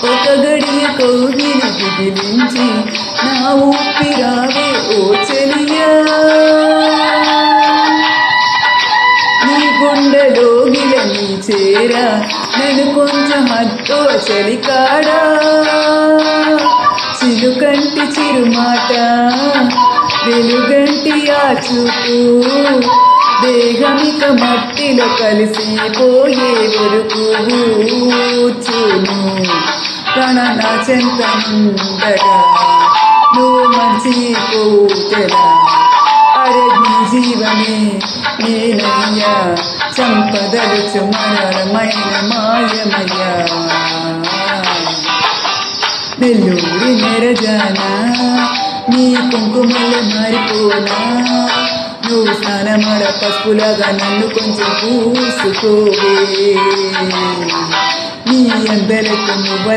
ఒక గడియ కౌగిన దిగిలించి నా ఊపిరావే ఓ చెలియా నీ గుండెలో గిలని చేరా నన్ను కొంచెం హద్దో చలికాడా చిలుకంటి చిరుమాట వెలుగంటి ఆ చూపు దేహమిక మట్టిలో కలిసిపోయే వరకు చూను ప్రాణ నా చెంత ఉండగా నువ్వు మంచి పోతెలా అరే నీ జీవనే నేనయ్యా సంపదలు చుమరమైన మాయమయ్యా నెల్లూరి నెరజానా నీ కుంకుమలు మారిపోనా నువ్వు స్నానమడ పసుపులాగా నన్ను కొంచెం పూసుకోవే నీ అందరకు నువ్వు